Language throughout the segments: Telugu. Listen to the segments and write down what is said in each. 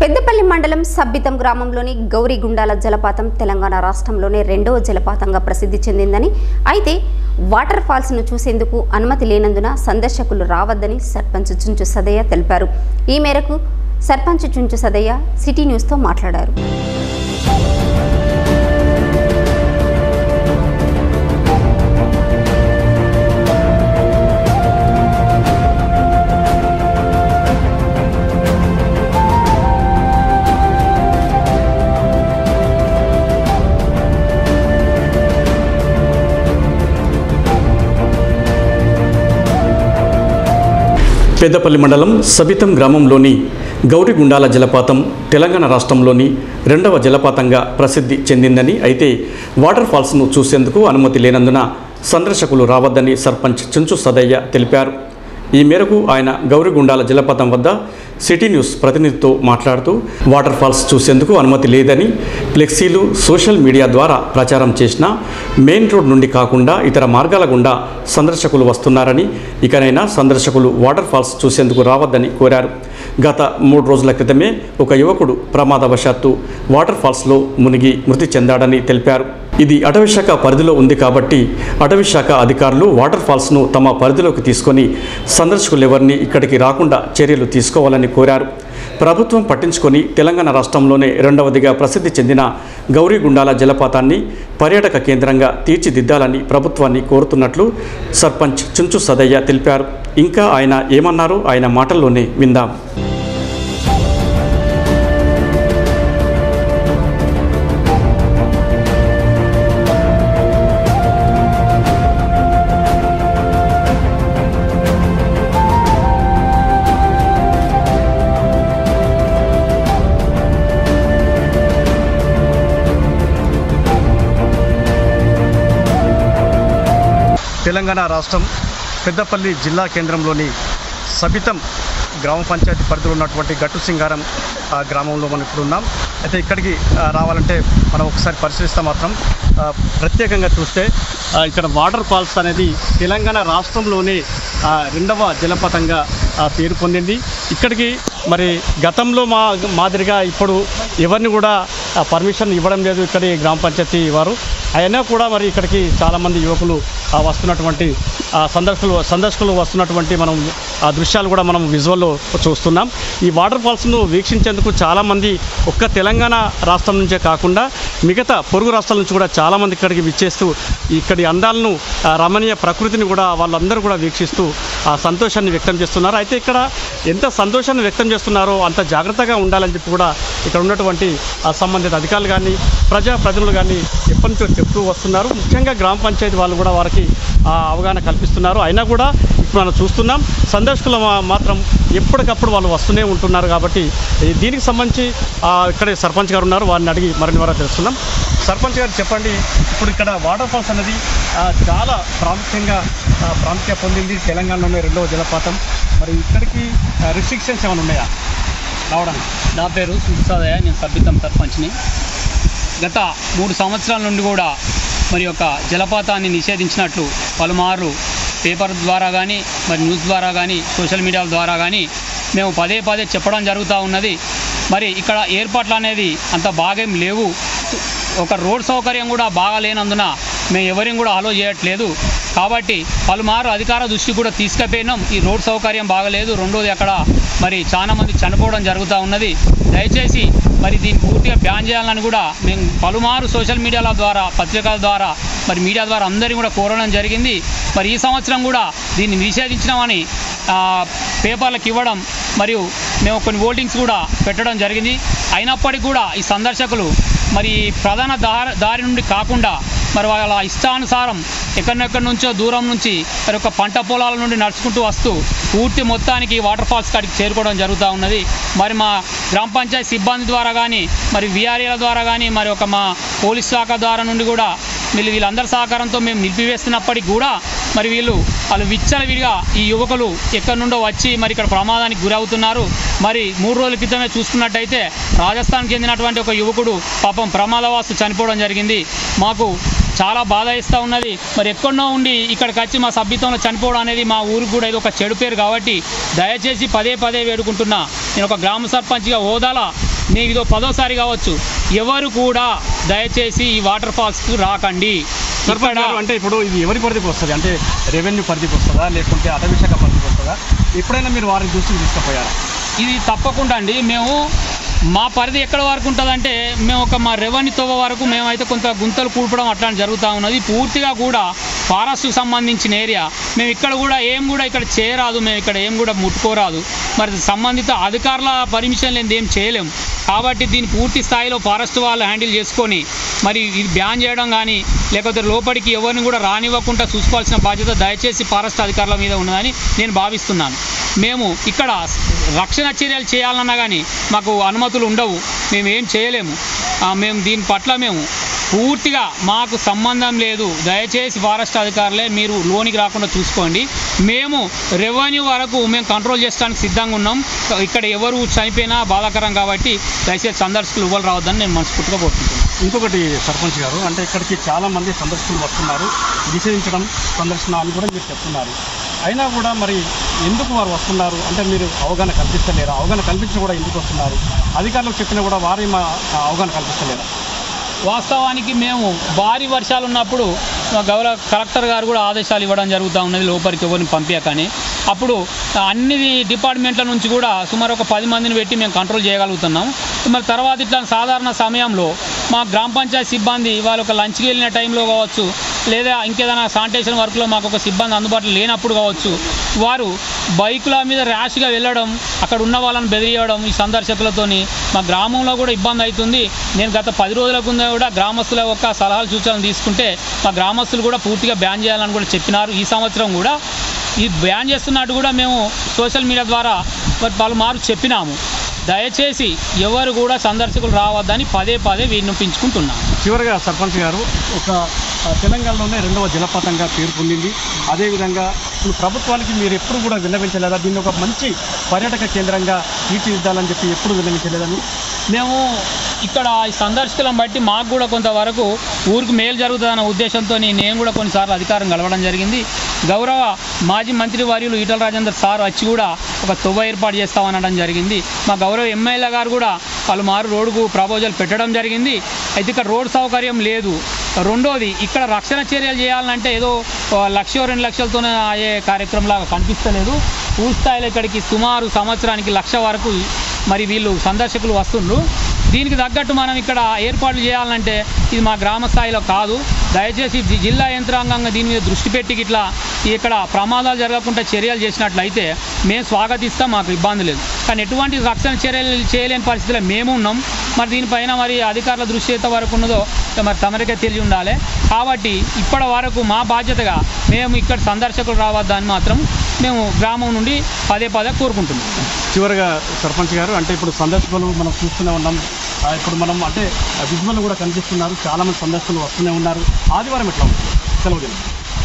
పెద్దపల్లి మండలం సబ్బితం గ్రామంలోని గౌరీగుండాల జలపాతం తెలంగాణ రాష్ట్రంలోనే రెండవ జలపాతంగా ప్రసిద్ధి చెందిందని అయితే వాటర్ ఫాల్స్ను చూసేందుకు అనుమతి లేనందున సందర్శకులు రావద్దని సర్పంచ్ చుంచు సదయ్య తెలిపారు ఈ మేరకు సర్పంచ్ చుంచు సదయ్య సిటీ న్యూస్తో మాట్లాడారు పెద్దపల్లి మండలం సబితం గ్రామంలోని గౌరిగుండాల జలపాతం తెలంగాణ రాష్ట్రంలోని రెండవ జలపాతంగా ప్రసిద్ధి చెందిందని అయితే వాటర్ ఫాల్స్ను చూసేందుకు అనుమతి లేనందున సందర్శకులు రావద్దని సర్పంచ్ చుంచు సదయ్య తెలిపారు ఈ మేరకు ఆయన గౌరిగుండాల జలపాతం వద్ద సిటీ న్యూస్ ప్రతినిధితో మాట్లాడుతూ వాటర్ ఫాల్స్ చూసేందుకు అనుమతి లేదని ఫ్లెక్సీలు సోషల్ మీడియా ద్వారా ప్రచారం చేసిన మెయిన్ రోడ్ నుండి కాకుండా ఇతర మార్గాల గుండా సందర్శకులు వస్తున్నారని ఇకనైనా సందర్శకులు వాటర్ ఫాల్స్ చూసేందుకు రావద్దని కోరారు గత మూడు రోజుల క్రితమే ఒక యువకుడు ప్రమాదవశాత్తు వాటర్ ఫాల్స్లో మునిగి మృతి చెందాడని తెలిపారు ఇది అటవీశాఖ పరిధిలో ఉంది కాబట్టి అటవీశాఖ అధికారులు వాటర్ ఫాల్స్ను తమ పరిధిలోకి తీసుకొని సందర్శకులు ఎవరిని ఇక్కడికి రాకుండా చర్యలు తీసుకోవాలని కోరారు ప్రభుత్వం పట్టించుకొని తెలంగాణ రాష్ట్రంలోనే రెండవదిగా ప్రసిద్ధి చెందిన గౌరీగుండాల జలపాతాన్ని పర్యాటక కేంద్రంగా తీర్చిదిద్దాలని ప్రభుత్వాన్ని కోరుతున్నట్లు సర్పంచ్ చుంచు సదయ్య తెలిపారు ఇంకా ఆయన ఏమన్నారో ఆయన మాటల్లోనే విందాం తెలంగాణ రాష్ట్రం పెద్దపల్లి జిల్లా కేంద్రంలోని సబితం గ్రామ పంచాయతీ పరిధిలో ఉన్నటువంటి గట్టు సింగారం ఆ గ్రామంలో మనం ఇప్పుడు ఉన్నాం అయితే ఇక్కడికి ఆ, రావాలంటే మనం ఒకసారి పరిశీలిస్తే మాత్రం ఆ, ప్రత్యేకంగా చూస్తే ఆ, ఇక్కడ వాటర్ ఫాల్స్ అనేది తెలంగాణ రాష్ట్రంలోనే ఆ, రెండవ జలపాతంగా ఆ, పేరు పొందింది ఇక్కడికి మరి గతంలో మా మాదిరిగా ఇప్పుడు ఎవరిని కూడా పర్మిషన్ ఇవ్వడం లేదు ఇక్కడి గ్రామ పంచాయతీ వారు అయినా కూడా మరి ఇక్కడికి చాలామంది యువకులు ఆ, వస్తున్నటువంటి ఆ, సందర్శకులు సందర్శకులు వస్తున్నటువంటి మనం ఆ దృశ్యాలు కూడా మనం విజువల్లో చూస్తున్నాం ఈ వాటర్ ఫాల్స్ను వీక్షించేందుకు చాలామంది ఒక్క తెలంగాణ రాష్ట్రం నుంచే కాకుండా మిగతా పొరుగు రాష్ట్రాల నుంచి కూడా చాలామంది ఇక్కడికి విచ్చేస్తూ ఇక్కడి అందాలను ఆ, రమణీయ ప్రకృతిని కూడా వాళ్ళందరూ కూడా వీక్షిస్తూ ఆ సంతోషాన్ని వ్యక్తం చేస్తున్నారు అయితే ఇక్కడ ఎంత సంతోషాన్ని వ్యక్తం చేస్తున్నారో అంత జాగ్రత్తగా ఉండాలని చెప్పి కూడా ఇక్కడ ఉన్నటువంటి ఆ సంబంధిత అధికారులు కానీ ప్రజా ప్రజలు కానీ ఎప్పటి నుంచో చెప్తూ వస్తున్నారు ముఖ్యంగా గ్రామ పంచాయతీ వాళ్ళు కూడా వారికి ఆ, అవగాహన కల్పిస్తున్నారు అయినా కూడా ఇప్పుడు మనం చూస్తున్నాం సందర్శకులు మా- మాత్రం ఎప్పటికప్పుడు వాళ్ళు వస్తూనే ఉంటున్నారు కాబట్టి ఈ దీనికి సంబంధించి ఆ, ఇక్కడే సర్పంచ్ గారు ఉన్నారు వారిని అడిగి మరిన్ని వారా తెలుస్తున్నాం సర్పంచ్ గారు చెప్పండి ఇప్పుడు ఇక్కడ వాటర్ ఫాల్స్ అనేది ఆ, చాలా ప్రాముఖ్యంగా ఆ, ప్రాముఖ్యత పొందింది తెలంగాణలోనే రెండవ జలపాతం మరి ఇక్కడికి రిస్ట్రిక్షన్స్ ఏమైనా ఉన్నాయా రావడానికి నా పేరు సుఖసాదయ్య నేను సభ్యతం సర్పంచ్ని గత మూడు సంవత్సరాల నుండి కూడా మరి యొక్క జలపాతాన్ని నిషేధించినట్లు పలుమార్లు పేపర్ ద్వారా కానీ మరి న్యూస్ ద్వారా కానీ సోషల్ మీడియా ద్వారా కానీ మేము పదే పదే చెప్పడం జరుగుతూ ఉన్నది మరి ఇక్కడ ఏర్పాట్లు అనేది అంత బాగేం లేవు ఒక రోడ్ సౌకర్యం కూడా బాగా లేనందున మేము ఎవరిని కూడా అలో చేయట్లేదు కాబట్టి పలుమారు అధికార దృష్టి కూడా తీసుకుపోయినాం ఈ రోడ్ సౌకర్యం బాగలేదు రెండోది అక్కడ మరి చాలా మంది చనిపోవడం జరుగుతూ ఉన్నది దయచేసి మరి దీన్ని పూర్తిగా బ్యాన్ చేయాలని కూడా మేము పలుమారు సోషల్ మీడియాల ద్వారా పత్రికల ద్వారా మరి మీడియా ద్వారా అందరినీ కూడా కోరడం జరిగింది మరి ఈ సంవత్సరం కూడా దీన్ని నిషేధించినామని ఆ, పేపర్లకు ఇవ్వడం మరియు మేము కొన్ని ఓటింగ్స్ కూడా పెట్టడం జరిగింది అయినప్పటికీ కూడా ఈ సందర్శకులు మరి ప్రధాన దారి దారి నుండి కాకుండా మరి వాళ్ళ ఇష్టానుసారం ఎక్కడెక్కడి నుంచో దూరం నుంచి మరి ఒక పంట పొలాల నుండి నడుచుకుంటూ వస్తూ పూర్తి మొత్తానికి వాటర్ ఫాల్స్ కాడికి చేరుకోవడం జరుగుతూ ఉన్నది మరి మా గ్రామ పంచాయతీ సిబ్బంది ద్వారా కానీ మరి విఆర్ఏల ద్వారా కానీ మరి ఒక మా పోలీస్ శాఖ ద్వారా నుండి కూడా వీళ్ళు వీళ్ళందరి సహకారంతో మేము నిలిపివేస్తున్నప్పటికీ కూడా మరి వీళ్ళు వాళ్ళు విచ్చలవిడిగా ఈ యువకులు ఎక్కడి నుండో వచ్చి మరి ఇక్కడ ప్రమాదానికి గురవుతున్నారు మరి మూడు రోజుల క్రితమే చూసుకున్నట్టయితే రాజస్థాన్కి చెందినటువంటి ఒక యువకుడు పాపం ప్రమాదవాస్తు చనిపోవడం జరిగింది మాకు చాలా బాధ ఇస్తూ ఉన్నది మరి ఎక్కడో ఉండి ఇక్కడికి వచ్చి మా సభ్యత్వంలో చనిపోవడం అనేది మా ఊరికి కూడా ఇది ఒక చెడు పేరు కాబట్టి దయచేసి పదే పదే వేడుకుంటున్నా నేను ఒక గ్రామ సర్పంచ్గా హోదాలా నేను ఇదో పదోసారి కావచ్చు ఎవరు కూడా దయచేసి ఈ వాటర్ ఫాల్స్కు రాకండి సర్పంచ్ ఇక్కడ గారు అంటే ఇప్పుడు ఇది ఎవరి పరిధికి వస్తుంది అంటే రెవెన్యూ పరిధికి వస్తుందా లేకుంటే అటవీ శాఖ పరిధికి వస్తుందా ఎప్పుడైనా మీరు వారిని దృష్టికి తీసుకుపోయారా ఇది తప్పకుండా అండి మేము మా పరిధి ఎక్కడ వరకు ఉంటుందంటే మేము ఒక మా రెవెన్యూ తవ్వ వరకు మేమైతే కొంత గుంతలు కూల్పడం అట్లాంటి జరుగుతూ ఉన్నది పూర్తిగా కూడా ఫారెస్ట్కి సంబంధించిన ఏరియా మేము ఇక్కడ కూడా ఏం కూడా ఇక్కడ చేయరాదు మేము ఇక్కడ ఏం కూడా ముట్టుకోరాదు మరి సంబంధిత అధికారుల పర్మిషన్ లేనిది ఏం చేయలేం కాబట్టి దీన్ని పూర్తి స్థాయిలో ఫారెస్ట్ వాళ్ళు హ్యాండిల్ చేసుకొని మరి ఇది బ్యాన్ చేయడం కానీ లేకపోతే లోపలికి ఎవరిని కూడా రానివ్వకుండా చూసుకోవాల్సిన బాధ్యత దయచేసి ఫారెస్ట్ అధికారుల మీద ఉన్నదని నేను భావిస్తున్నాను మేము ఇక్కడ రక్షణ చర్యలు చేయాలన్నా కానీ మాకు అనుమతులు ఉండవు మేము ఏం చేయలేము ఆ, మేము దీని పట్ల మేము పూర్తిగా మాకు సంబంధం లేదు దయచేసి ఫారెస్ట్ అధికారులే మీరు లోనికి రాకుండా చూసుకోండి మేము రెవెన్యూ వరకు మేము కంట్రోల్ చేయడానికి సిద్ధంగా ఉన్నాం ఇక్కడ ఎవరు చనిపోయినా బాధాకరం కాబట్టి దయచేసి సందర్శకులు ఇవ్వాలి రావద్దని నేను మనస్ఫూర్తిగా కోరుకుంటున్నాను ఇంకొకటి సర్పంచ్ గారు అంటే ఇక్కడికి చాలా మంది సందర్శకులు వస్తున్నారు నిషేధించడం సందర్శన అని కూడా మీరు చెప్తున్నారు అయినా కూడా మరి ఎందుకు వారు వస్తున్నారు అంటే మీరు అవగాహన కల్పిస్తలేరా అవగాహన కల్పించి కూడా ఎందుకు వస్తున్నారు అధికారులకు చెప్పినా కూడా వారి మా అవగాహన కల్పిస్తలేరా వాస్తవానికి మేము భారీ వర్షాలు ఉన్నప్పుడు మా గౌరవ కలెక్టర్ గారు కూడా ఆదేశాలు ఇవ్వడం జరుగుతూ ఉన్నది లోపలికి ఎవరిని పంపించకని అప్పుడు అన్ని డిపార్ట్మెంట్ల నుంచి కూడా సుమారు ఒక పది మందిని పెట్టి మేము కంట్రోల్ చేయగలుగుతున్నాం మరి తర్వాత ఇట్లా సాధారణ సమయంలో మా గ్రామ పంచాయతీ సిబ్బంది వాళ్ళు ఒక లంచ్కి వెళ్ళిన టైంలో కావచ్చు లేదా ఇంకేదైనా శానిటేషన్ వర్క్లో మాకు ఒక సిబ్బంది అందుబాటులో లేనప్పుడు కావచ్చు వారు బైకుల మీద ర్యాష్గా వెళ్ళడం అక్కడ ఉన్న వాళ్ళని బెదిరియడం ఈ సందర్శకులతోని మా గ్రామంలో కూడా ఇబ్బంది అవుతుంది నేను గత పది రోజుల కింద కూడా గ్రామస్తుల యొక్క సలహాలు సూచనలు తీసుకుంటే మా గ్రామస్తులు కూడా పూర్తిగా బ్యాన్ చేయాలని కూడా చెప్పినారు ఈ సంవత్సరం కూడా ఈ బ్యాన్ చేస్తున్నట్టు కూడా మేము సోషల్ మీడియా ద్వారా మరి పలుమారు చెప్పినాము దయచేసి ఎవరు కూడా సందర్శకులు రావద్దని పదే పదే విన్నపించుకుంటున్నాము చివరిగా సర్పంచ్ గారు ఒక ఆ, తెలంగాణలోనే రెండవ జలపాతంగా పేరు పొందింది అదేవిధంగా ఇప్పుడు ప్రభుత్వానికి మీరు ఎప్పుడు కూడా విన్నవించలేదా దీన్ని ఒక మంచి పర్యాటక కేంద్రంగా తీర్చిదిద్దాలని చెప్పి ఎప్పుడు విన్నవించలేదని మేము ఇక్కడ ఈ సందర్శకులను బట్టి మాకు కూడా కొంతవరకు ఊరికి మేలు జరుగుతుందన్న ఉద్దేశంతో నేను కూడా కొన్నిసార్లు అధికారం కలవడం జరిగింది గౌరవ మాజీ మంత్రి వర్యులు ఈటల రాజేందర్ సార్ వచ్చి కూడా ఒక తొవ్వ ఏర్పాటు చేస్తామనడం జరిగింది మా గౌరవ ఎమ్మెల్యే గారు కూడా పలుమారు రోడ్డుకు ప్రపోజల్ పెట్టడం జరిగింది అయితే ఇక్కడ రోడ్ సౌకర్యం లేదు రెండోది ఇక్కడ రక్షణ చర్యలు చేయాలంటే ఏదో ఆ, లక్ష రెండు లక్షలతోనే అయ్యే కార్యక్రమంలాగా కనిపిస్తలేదు పూర్తి స్థాయిలో ఇక్కడికి సుమారు సంవత్సరానికి లక్ష వరకు మరి వీళ్ళు సందర్శకులు వస్తుండ్రు దీనికి తగ్గట్టు మనం ఇక్కడ ఏర్పాట్లు చేయాలంటే ఇది మా గ్రామ స్థాయిలో కాదు దయచేసి జి- జిల్లా యంత్రాంగంగా దీని మీద దృష్టి పెట్టి ఇట్లా ఇక్కడ ప్రమాదాలు జరగకుండా చర్యలు చేసినట్లయితే మేము స్వాగతిస్తాం మాకు ఇబ్బంది లేదు కానీ ఎటువంటి రక్షణ చర్యలు చేయలేని పరిస్థితిలో మేము ఉన్నాం మరి దీనిపైన మరి అధికారుల దృష్టి ఎంత వరకు ఉన్నదో ఇక మరి తమరికే తెలిసి ఉండాలి కాబట్టి ఇప్పటి వరకు మా బాధ్యతగా మేము ఇక్కడ సందర్శకులు రావద్దని మాత్రం మేము గ్రామం నుండి పదే పదే కోరుకుంటున్నాం చివరిగా సర్పంచ్ గారు అంటే ఇప్పుడు సందర్శకులు మనం చూస్తూనే ఉన్నాం ఆ, ఇప్పుడు మనం అంటే విజువల్ కూడా కనిపిస్తున్నారు చాలా మంది సందర్శకులు వస్తూనే ఉన్నారు ఆదివారం ఎట్లా ఉంది సెలవు దినం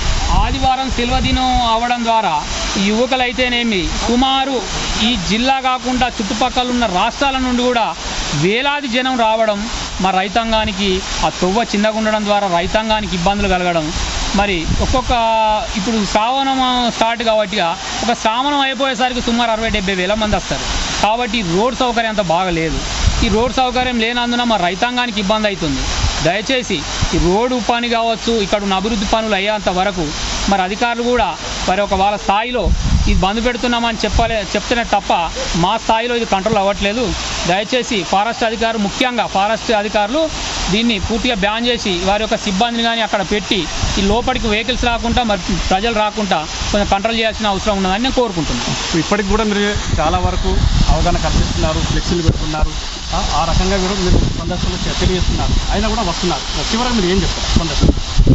ఆదివారం సెలవు దినం అవడం ద్వారా ఈ యువకులైతేనేమి సుమారు ఈ జిల్లా కాకుండా చుట్టుపక్కల ఉన్న రాష్ట్రాల నుండి కూడా వేలాది జనం రావడం మా రైతాంగానికి ఆ తొవ్వ చిన్నగా ఉండడం ద్వారా రైతాంగానికి ఇబ్బందులు కలగడం మరి ఒక్కొక్క ఇప్పుడు శ్రావణం స్టార్ట్ కాబట్టి ఒక శ్రావణం అయిపోయేసరికి సుమారు అరవై డెబ్బై వేల మంది వస్తారు కాబట్టి రోడ్ సౌకర్యం అంత బాగలేదు ఈ రోడ్ సౌకర్యం లేనందున మా రైతాంగానికి ఇబ్బంది అవుతుంది దయచేసి ఈ రోడ్డు పని కావచ్చు ఇక్కడ ఉన్న అభివృద్ధి పనులు అయ్యేంత వరకు మరి అధికారులు కూడా మరి ఒక వాళ్ళ స్థాయిలో ఇది బంద్ పెడుతున్నామని చెప్పలే చెప్తేనే తప్ప మా స్థాయిలో ఇది కంట్రోల్ అవ్వట్లేదు దయచేసి ఫారెస్ట్ అధికారులు ముఖ్యంగా ఫారెస్ట్ అధికారులు దీన్ని పూర్తిగా బ్యాన్ చేసి వారి యొక్క సిబ్బందిని కానీ అక్కడ పెట్టి ఈ లోపలికి వెహికల్స్ రాకుండా మరి ప్రజలు రాకుండా కొంచెం కంట్రోల్ చేయాల్సిన అవసరం ఉన్నదని నేను కోరుకుంటున్నాను ఇప్పటికి కూడా మీరు చాలా వరకు అవగాహన కల్పిస్తున్నారు ఫ్లెక్సీలు పెడుతున్నారు ఆ, ఆ రకంగా కూడా మీరు సందర్శకులు తెలియజేస్తున్నారు అయినా కూడా వస్తున్నారు చివరికి మీరు ఏం చెప్తారు సందర్శకులు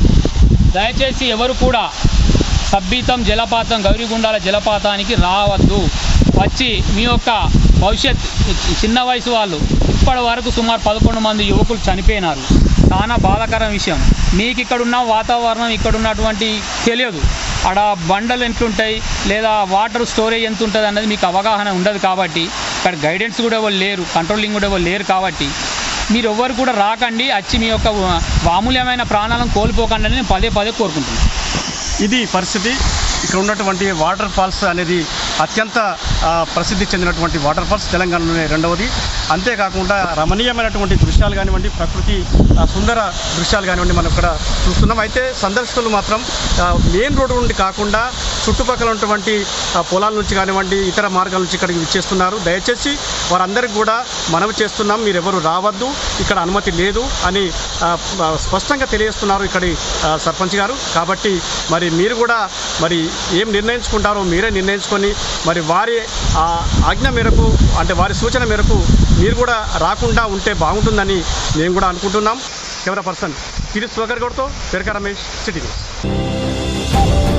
దయచేసి ఎవరు కూడా సబ్బీతం జలపాతం గౌరీగుండాల జలపాతానికి రావద్దు వచ్చి మీ యొక్క భవిష్యత్ చిన్న వయసు వాళ్ళు ఇప్పటి వరకు సుమారు పదకొండు మంది యువకులు చనిపోయినారు చాలా బాధాకరం విషయం మీకు ఇక్కడ ఉన్న వాతావరణం ఇక్కడ ఉన్నటువంటి తెలియదు ఆడ బండలు ఎంతుంటాయి లేదా వాటర్ స్టోరేజ్ ఎంత ఉంటుంది అన్నది మీకు అవగాహన ఉండదు కాబట్టి ఇక్కడ గైడెన్స్ కూడా ఎవరు లేరు కంట్రోలింగ్ కూడా ఎవరు లేరు కాబట్టి మీరు ఎవ్వరు కూడా రాకండి వచ్చి మీ యొక్క వామూల్యమైన ప్రాణాలను కోల్పోకండి అని నేను పదే పదే కోరుకుంటున్నాను ఇది పరిస్థితి ఇక్కడ ఉన్నటువంటి వాటర్ ఫాల్స్ అనేది అత్యంత ఆ, ప్రసిద్ధి చెందినటువంటి వాటర్ ఫాల్స్ తెలంగాణలోనే రెండవది అంతేకాకుండా రమణీయమైనటువంటి దృశ్యాలు కానివ్వండి ప్రకృతి ఆ, సుందర దృశ్యాలు కానివ్వండి మనం ఇక్కడ చూస్తున్నాం అయితే సందర్శకులు మాత్రం ఆ, మెయిన్ రోడ్డు నుండి కాకుండా చుట్టుపక్కల ఉన్నటువంటి ఆ, పొలాల నుంచి కానివ్వండి ఇతర మార్గాల నుంచి ఇక్కడికి విచ్చేస్తున్నారు దయచేసి వారందరికీ కూడా మనవి చేస్తున్నాం మీరు ఎవరు రావద్దు ఇక్కడ అనుమతి లేదు అని ఆ, ఆ, స్పష్టంగా తెలియజేస్తున్నారు ఇక్కడి ఆ, సర్పంచ్ గారు కాబట్టి మరి మీరు కూడా మరి ఏం నిర్ణయించుకుంటారో మీరే నిర్ణయించుకొని మరి వారి ఆ ఆజ్ఞ మేరకు అంటే వారి సూచన మేరకు మీరు కూడా రాకుండా ఉంటే బాగుంటుందని మేము కూడా అనుకుంటున్నాం కెమెరా పర్సన్ కిరీష్ స్వగర్ గౌడ్తో పెరక రమేష్ సిటీ న్యూస్